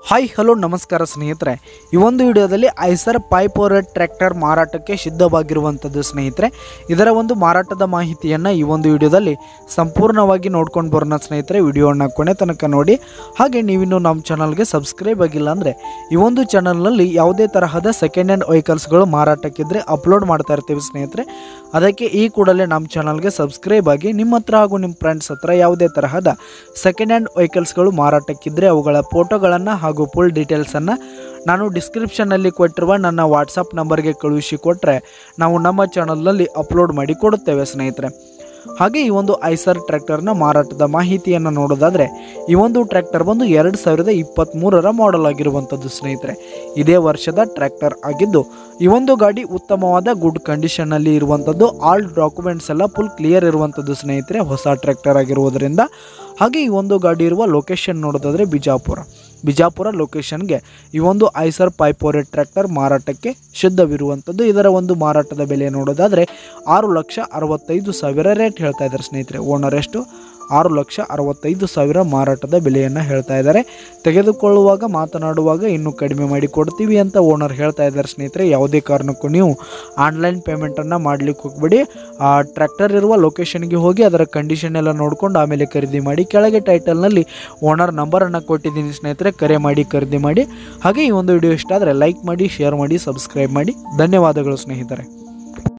hi hello ನಮಸ್ಕಾರ ಸ್ನೇಹಿತರೆ ಈ ಒಂದು ವಿಡಿಯೋದಲ್ಲಿ ಐಸರ್ ಪೈಪೋರ್ ಟ್ರ್ಯಾಕ್ಟರ್ ಮಾರಾಟಕ್ಕೆ ಸಿದ್ಧವಾಗಿರುವಂಥದ್ದು ಸ್ನೇಹಿತರೆ ಇದರ ಒಂದು ಮಾರಾಟದ ಮಾಹಿತಿಯನ್ನು ಈ ಒಂದು ವಿಡಿಯೋದಲ್ಲಿ ಸಂಪೂರ್ಣವಾಗಿ ನೋಡ್ಕೊಂಡು ಬರೋಣ ಸ್ನೇಹಿತರೆ ವಿಡಿಯೋನ ಕೊನೆ ತನಕ ನೋಡಿ ಹಾಗೆ ನೀವಿನ್ನು ನಮ್ಮ ಚಾನಲ್ಗೆ ಸಬ್ಸ್ಕ್ರೈಬ್ ಆಗಿಲ್ಲ ಅಂದರೆ ಈ ಒಂದು ಚಾನಲ್ನಲ್ಲಿ ಯಾವುದೇ ತರಹದ ಸೆಕೆಂಡ್ ಹ್ಯಾಂಡ್ ವೆಹಿಕಲ್ಸ್ಗಳು ಮಾರಾಟಕ್ಕಿದ್ರೆ ಅಪ್ಲೋಡ್ ಮಾಡ್ತಾ ಇರ್ತೀವಿ ಸ್ನೇಹಿತರೆ ಅದಕ್ಕೆ ಈ ಕೂಡಲೇ ನಮ್ಮ ಚಾನಲ್ಗೆ ಸಬ್ಸ್ಕ್ರೈಬ್ ಆಗಿ ನಿಮ್ಮ ಹತ್ರ ಹಾಗೂ ನಿಮ್ಮ ಫ್ರೆಂಡ್ಸ್ ಹತ್ರ ಯಾವುದೇ ತರಹದ ಸೆಕೆಂಡ್ ಹ್ಯಾಂಡ್ ವೆಹಿಕಲ್ಸ್ಗಳು ಮಾರಾಟಕ್ಕಿದ್ರೆ ಅವುಗಳ ಫೋಟೋಗಳನ್ನು ಹಾಗೂ ಫುಲ್ ಡೀಟೇಲ್ಸನ್ನು ನಾನು ಡಿಸ್ಕ್ರಿಪ್ಷನ್ನಲ್ಲಿ ಕೊಟ್ಟಿರುವ ನನ್ನ ವಾಟ್ಸಪ್ ನಂಬರ್ಗೆ ಕಳುಹಿಸಿ ಕೊಟ್ಟರೆ ನಾವು ನಮ್ಮ ಚಾನಲ್ನಲ್ಲಿ ಅಪ್ಲೋಡ್ ಮಾಡಿ ಕೊಡುತ್ತೇವೆ ಸ್ನೇಹಿತರೆ ಹಾಗೆ ಈ ಒಂದು ಐಸರ್ ಟ್ರ್ಯಾಕ್ಟರ್ನ ಮಾರಾಟದ ಮಾಹಿತಿಯನ್ನು ನೋಡೋದಾದರೆ ಈ ಒಂದು ಟ್ರ್ಯಾಕ್ಟರ್ ಬಂದು ಎರಡು ಸಾವಿರದ ಇಪ್ಪತ್ತ್ಮೂರರ ಮಾಡೆಲ್ ಆಗಿರುವಂಥದ್ದು ಸ್ನೇಹಿತರೆ ಇದೇ ವರ್ಷದ ಟ್ರ್ಯಾಕ್ಟರ್ ಆಗಿದ್ದು ಈ ಒಂದು ಗಾಡಿ ಉತ್ತಮವಾದ ಗುಡ್ ಕಂಡೀಷನ್ನಲ್ಲಿ ಇರುವಂಥದ್ದು ಆಲ್ ಡಾಕ್ಯುಮೆಂಟ್ಸ್ ಎಲ್ಲ ಫುಲ್ ಕ್ಲಿಯರ್ ಇರುವಂಥದ್ದು ಸ್ನೇಹಿತರೆ ಹೊಸ ಟ್ರ್ಯಾಕ್ಟರ್ ಆಗಿರುವುದರಿಂದ ಹಾಗೆ ಈ ಒಂದು ಗಾಡಿ ಇರುವ ಲೊಕೇಶನ್ ನೋಡೋದಾದರೆ ಬಿಜಾಪುರ ಬಿಜಾಪುರ ಲೊಕೇಶನ್ಗೆ ಈ ಒಂದು ಐಸರ್ ಪೈಪೋರೆ ಟ್ರ್ಯಾಕ್ಟರ್ ಮಾರಾಟಕ್ಕೆ ಸಿದ್ಧವಿರುವಂಥದ್ದು ಇದರ ಒಂದು ಮಾರಾಟದ ಬೆಲೆ ನೋಡೋದಾದರೆ ಆರು ಲಕ್ಷ ಅರವತ್ತೈದು ಸಾವಿರ ರೇಟ್ ಹೇಳ್ತಾ ಇದ್ದಾರೆ ಸ್ನೇಹಿತರೆ ಓನರ್ ಎಷ್ಟು ಆರು ಲಕ್ಷ ಅರವತ್ತೈದು ಸಾವಿರ ಮಾರಾಟದ ಬೆಲೆಯನ್ನು ಹೇಳ್ತಾ ಇದ್ದಾರೆ ತೆಗೆದುಕೊಳ್ಳುವಾಗ ಮಾತನಾಡುವಾಗ ಇನ್ನೂ ಕಡಿಮೆ ಮಾಡಿ ಕೊಡ್ತೀವಿ ಅಂತ ಓನರ್ ಹೇಳ್ತಾ ಇದ್ದಾರೆ ಸ್ನೇಹಿತರೆ ಯಾವುದೇ ಕಾರಣಕ್ಕೂ ನೀವು ಆನ್ಲೈನ್ ಪೇಮೆಂಟನ್ನು ಮಾಡಲಿಕ್ಕೆ ಹೋಗ್ಬೇಡಿ ಆ ಟ್ರ್ಯಾಕ್ಟರ್ ಇರುವ ಲೊಕೇಶನ್ಗೆ ಹೋಗಿ ಅದರ ಕಂಡೀಷನ್ ಎಲ್ಲ ನೋಡ್ಕೊಂಡು ಆಮೇಲೆ ಖರೀದಿ ಮಾಡಿ ಕೆಳಗೆ ಟೈಟಲ್ನಲ್ಲಿ ಓನರ್ ನಂಬರನ್ನು ಕೊಟ್ಟಿದ್ದೀನಿ ಸ್ನೇಹಿತರೆ ಕರೆ ಮಾಡಿ ಖರೀದಿ ಮಾಡಿ ಹಾಗೆ ಈ ಒಂದು ವಿಡಿಯೋ ಇಷ್ಟ ಆದರೆ ಲೈಕ್ ಮಾಡಿ ಶೇರ್ ಮಾಡಿ ಸಬ್ಸ್ಕ್ರೈಬ್ ಮಾಡಿ ಧನ್ಯವಾದಗಳು ಸ್ನೇಹಿತರೆ